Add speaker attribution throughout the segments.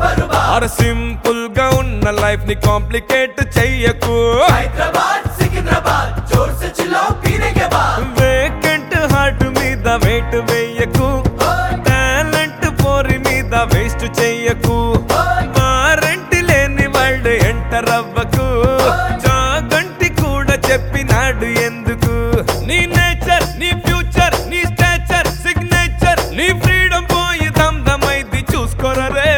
Speaker 1: అర సింపుల్ గా ఉన్న లైఫ్ ని కాంప్లికేట్ చెయ్యకు
Speaker 2: हैदराबाद सिकंदराबाद जोर से चिल्लाओ पीने के बाद
Speaker 1: వేకెంట్ హార్ట్ మీద వెయిట్ వేయకు టాలెంట్ పోరి మీద వేస్ట్ చెయ్యకు వారంటీ లేని వాళ్ళు ఎంటర్ అవ్వకు చాగంటి కూడా చెప్పినాడు ఎందుకు నీ నేచర్ నీ ఫ్యూచర్ నీ స్టాచర్ సిగ్నేచర్ నీ ఫ్రీడమ్ పోయి దమ్దమైంది చూసుకోరే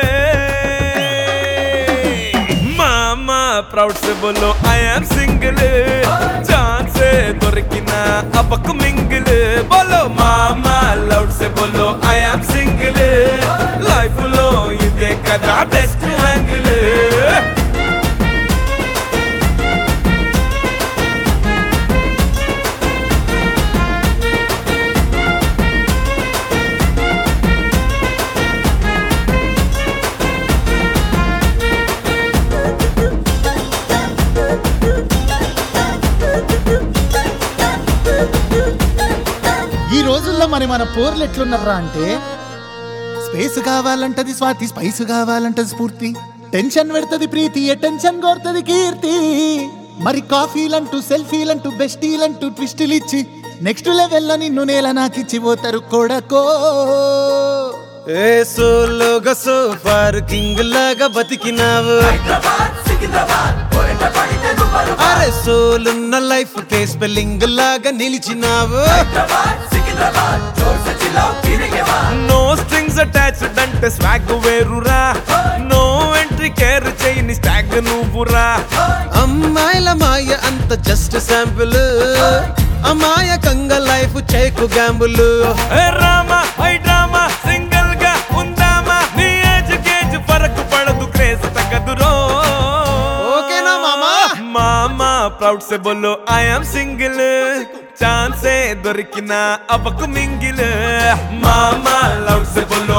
Speaker 1: మామా ప్రౌడ్ से बोलो आई एम सिंगल ఛాన్స్ దొరికిన అబ్బకు మింగిల్ బోలో మామా లౌడ్ से बोलो आई एम सिंगल లైఫ్ లో ఇదే కదా బెస్ట్ యాంగిల్
Speaker 3: ఈ రోజుల్లో మరి మన పోర్లు ఎట్లున్నారా అంటే స్పేస్ కావాలంటది స్వాతి స్పైస్ కావాలంటది స్ఫూర్తి టెన్షన్ పెడుతుంది ప్రీతి టెన్షన్ కోరుతుంది కీర్తి మరి కాఫీలంటూ సెల్ఫీలంటూ బెస్టీలంటూ ట్విస్టులు ఇచ్చి నెక్స్ట్ లెవెల్లో నిన్ను నేల నాకిచ్చి పోతారు కొడకో
Speaker 1: ఏ సోలోగా సోఫార్ కింగ్ లాగా బతికినావు
Speaker 2: हैदराबाद सिकंदराबाद పోరెట పడితే దుబ్బరు
Speaker 1: అరే సోలున్న లైఫ్ కే స్పెల్లింగ్ లాగా నిలిచినావు
Speaker 2: हैदराबाद सिकंदराबाद जोर से चिल्लाओ पीने के बाद
Speaker 1: నో స్ట్రింగ్స్ అటాచ్డ్ అంటే స్వాగ్ వేరురా నో ఎంట్రీ కేర్ చేయని స్టాగ్ నువ్వురా అమ్మాయిల మాయ అంత జస్ట్ శాంపుల్ అమాయకంగా లైఫ్ చేకు gamble Rama I drama single గా ఉందామా నీ ఏజ్ కేజ్ ఫరక్ పడదు క్రేజ్ తగ్గదురో
Speaker 3: ఓకేనా మామా?
Speaker 1: మామా ప్రౌడ్ से बोलो आई एम सिंगल ఛాన్సే దొరికిన అబకు మింగిల్ మామా లౌడ్ से बोलो